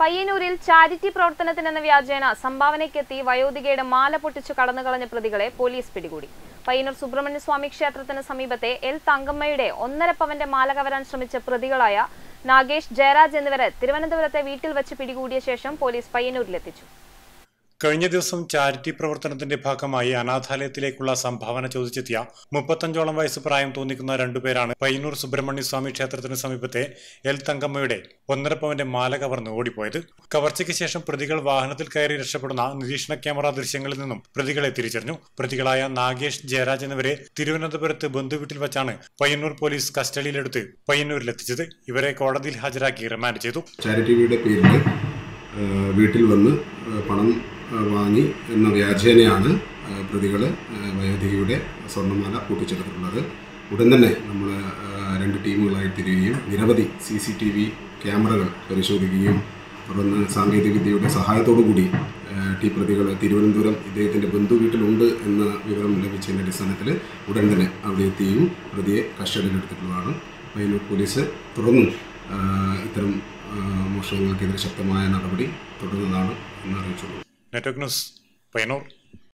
പയ്യന്നൂരിൽ ചാരിറ്റി പ്രവർത്തനത്തിനെന്ന വ്യാജേന സംഭാവനയ്ക്കെത്തി വയോധികയുടെ മാല പൊട്ടിച്ചു കടന്നുകളഞ്ഞ പ്രതികളെ പോലീസ് പിടികൂടി പയ്യന്നൂർ സുബ്രഹ്മണ്യ സ്വാമി ക്ഷേത്രത്തിന് സമീപത്തെ എൽ തങ്കമ്മയുടെ ഒന്നര പവന്റെ മാല കവരാൻ ശ്രമിച്ച പ്രതികളായ നാഗേഷ് ജയരാജ് എന്നിവരെ തിരുവനന്തപുരത്തെ വീട്ടിൽ വെച്ച് പിടികൂടിയ ശേഷം പോലീസ് പയ്യന്നൂരിലെത്തിച്ചു കഴിഞ്ഞ ദിവസം ചാരിറ്റി പ്രവർത്തനത്തിന്റെ ഭാഗമായി അനാഥാലയത്തിലേക്കുള്ള സംഭാവന ചോദിച്ചെത്തിയ മുപ്പത്തഞ്ചോളം വയസ്സ് പ്രായം തോന്നിക്കുന്ന രണ്ടുപേരാണ് പയ്യന്നൂർ സുബ്രഹ്മണ്യ സ്വാമി ക്ഷേത്രത്തിന് സമീപത്തെ എൽ തങ്കമ്മയുടെ ഒന്നര പവന്റെ മാല കവർന്ന് ഓടിപ്പോയത് കവർച്ചയ്ക്ക് ശേഷം പ്രതികൾ വാഹനത്തിൽ കയറി രക്ഷപ്പെടുന്ന നിരീക്ഷണ ക്യാമറ ദൃശ്യങ്ങളിൽ നിന്നും പ്രതികളെ തിരിച്ചറിഞ്ഞു പ്രതികളായ നാഗേഷ് ജയരാജ് എന്നിവരെ തിരുവനന്തപുരത്ത് ബന്ധുവീട്ടിൽ വെച്ചാണ് പയ്യന്നൂർ പോലീസ് കസ്റ്റഡിയിലെടുത്ത് പയ്യന്നൂരിലെത്തിച്ചത് ഇവരെ കോടതിയിൽ ഹാജരാക്കി റിമാൻഡ് ചെയ്തു ചാരിറ്റിയുടെ പേരിൽ ആ, വീട്ടിൽ വന്ന് ആ, പണം ആ, വാങ്ങി എന്ന വ്യാജേനയാണ് പ്രതികൾ വയോധികയുടെ സ്വർണ്ണമാല കൂട്ടിച്ചെടുത്തിട്ടുള്ളത് ഉടൻ തന്നെ നമ്മൾ രണ്ട് ടീമുകളായി തിരിയുകയും നിരവധി സി സി ടി വി ക്യാമറകൾ പരിശോധിക്കുകയും തുടർന്ന് സാങ്കേതികവിദ്യയുടെ സഹായത്തോടു കൂടി ആ, ടി പ്രതികൾ തിരുവനന്തപുരം ഇദ്ദേഹത്തിൻ്റെ ബന്ധു വീട്ടിലുണ്ട് എന്ന വിവരം ലഭിച്ചതിൻ്റെ അടിസ്ഥാനത്തിൽ ഉടൻ തന്നെ അവിടെ എത്തുകയും പ്രതിയെ കസ്റ്റഡിയിലെടുത്തിട്ടുള്ളതാണ് പയ്യന്നൂർ പോലീസ് തുടർന്നും ആ, ഇത്തരം ആ, മോഷണങ്ങൾക്കെതിരെ ശക്തമായ നടപടി തുടരുന്നതാണ് എന്ന് അറിയിച്ചുള്ളൂ നെറ്റ്വർക്ക് ന്യൂസ് പയ്യന്നൂർ